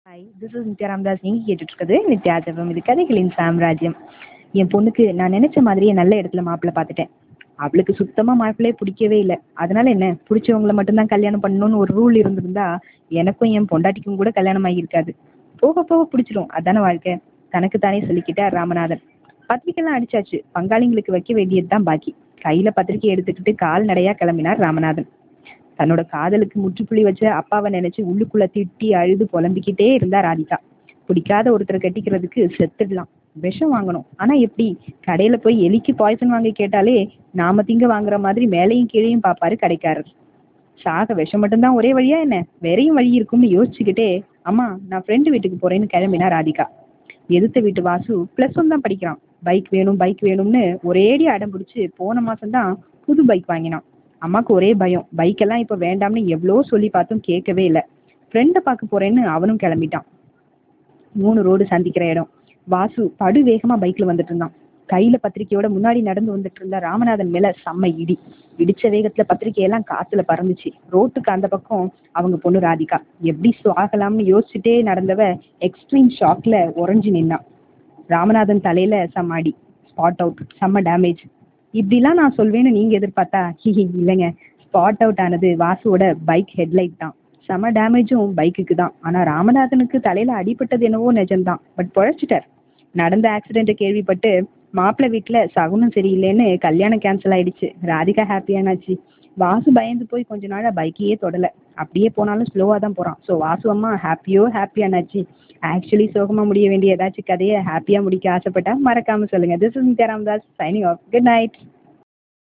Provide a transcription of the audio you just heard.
hi this is Nithya Ramadas நீங்கள் கேட்டுட்ருக்குது நித்யா ஜெபம் இது கதைகளின் சாம்ராஜ்யம் என் பொண்ணுக்கு நான் நினச்ச மாதிரியே நல்ல இடத்துல மாப்பிள்ளை பார்த்துட்டேன் அவளுக்கு சுத்தமாக மாப்பிள்ளையே பிடிக்கவே இல்லை அதனால என்ன பிடிச்சவங்கள மட்டும்தான் கல்யாணம் பண்ணணும்னு ஒரு ரூல் இருந்திருந்தா எனக்கும் என் பொண்டாட்டிக்கும் கூட கல்யாணம் ஆகியிருக்காது போக போக பிடிச்சிரும் அதானே வாழ்க்கை தனக்கு தானே சொல்லிக்கிட்டார் ராமநாதன் பத்திரிக்கைலாம் அடிச்சாச்சு பங்காளிங்களுக்கு வைக்க வேண்டியது தான் பாக்கி கையில் பத்திரிக்கை எடுத்துக்கிட்டு கால்நடையாக கிளம்பினார் ராமநாதன் தன்னோட காதலுக்கு முற்றுப்புள்ளி வச்ச அப்பாவை நினைச்சு உள்ளுக்குள்ள திட்டி அழுது புலம்பிக்கிட்டே இருந்தா ராதிகா பிடிக்காத ஒருத்தரை கட்டிக்கிறதுக்கு செத்துடலாம் விஷம் வாங்கணும் ஆனா எப்படி கடையில போய் எலிக்கு பாய்சன் வாங்கி கேட்டாலே நாம திங்க வாங்குற மாதிரி மேலையும் கீழையும் பாப்பாரு கடைக்காரர் சாக விஷம் மட்டும்தான் ஒரே வழியா என்ன வேறையும் வழி இருக்கும்னு யோசிச்சுக்கிட்டே அம்மா நான் ஃப்ரெண்டு வீட்டுக்கு போறேன்னு கிளம்பினா ராதிகா எதிர்த்த வீட்டு வாசு பிளஸ் ஒன் தான் படிக்கிறான் பைக் வேணும் பைக் வேணும்னு ஒரேடி அடம் பிடிச்சி போன மாசம் தான் புது பைக் வாங்கினான் அம்மாவுக்கு ஒரே பயம் பைக்கெல்லாம் இப்போ வேண்டாம்னு எவ்வளோ சொல்லி பார்த்தும் கேட்கவே இல்லை ஃப்ரெண்டை பார்க்க போறேன்னு அவனும் கிளம்பிட்டான் மூணு ரோடு சந்திக்கிற இடம் வாசு படு வேகமா பைக்ல வந்துட்டு இருந்தான் கையில பத்திரிக்கையோட முன்னாடி நடந்து வந்துட்டு இருந்த ராமநாதன் மேல செம்ம இடி இடிச்ச வேகத்துல பத்திரிக்கையெல்லாம் காத்துல பறந்துச்சு ரோட்டுக்கு அந்த பக்கம் அவங்க பொண்ணு ராதிகா எப்படி ஆகலாம்னு யோசிச்சுட்டே நடந்தவ எக்ஸ்ட்ரீம் ஷாக்ல உறைஞ்சு நின்னான் ராமநாதன் தலையில செம்ம அடி ஸ்பாட் அவுட் செம்ம டேமேஜ் இப்படிலாம் நான் சொல்வேன்னு நீங்க எதிர்பார்த்தா ஹிஹி இல்லைங்க ஸ்பாட் அவுட் ஆனது வாசுவோட பைக் ஹெட்லைட் தான் செம டேமேஜும் பைக்குக்கு தான் ஆனா ராமநாதனுக்கு தலையில அடிபட்டது என்னவோ நிஜம்தான் பட் பொழைச்சிட்டார் நடந்த ஆக்சிடென்ட்டை கேள்விப்பட்டு மாப்பிள்ளை வீட்டுல சகுனம் சரியில்லைன்னு கல்யாணம் கேன்சல் ஆயிடுச்சு ராதிகா ஹாப்பியானாச்சு வாசு பயந்து போய் கொஞ்ச நாளா பைக்கையே தொடல அப்படியே போனாலும் ஸ்லோவா தான் போறான் ஸோ வாசு அம்மா ஹாப்பியோ ஹாப்பியானாச்சு ஆக்சுவலி சோகமா முடிய வேண்டிய ஏதாச்சும் கதையை ஹாப்பியா முடிக்க ஆசைப்பட்டா மறக்காம சொல்லுங்க this is Nithya Ramadas signing off good night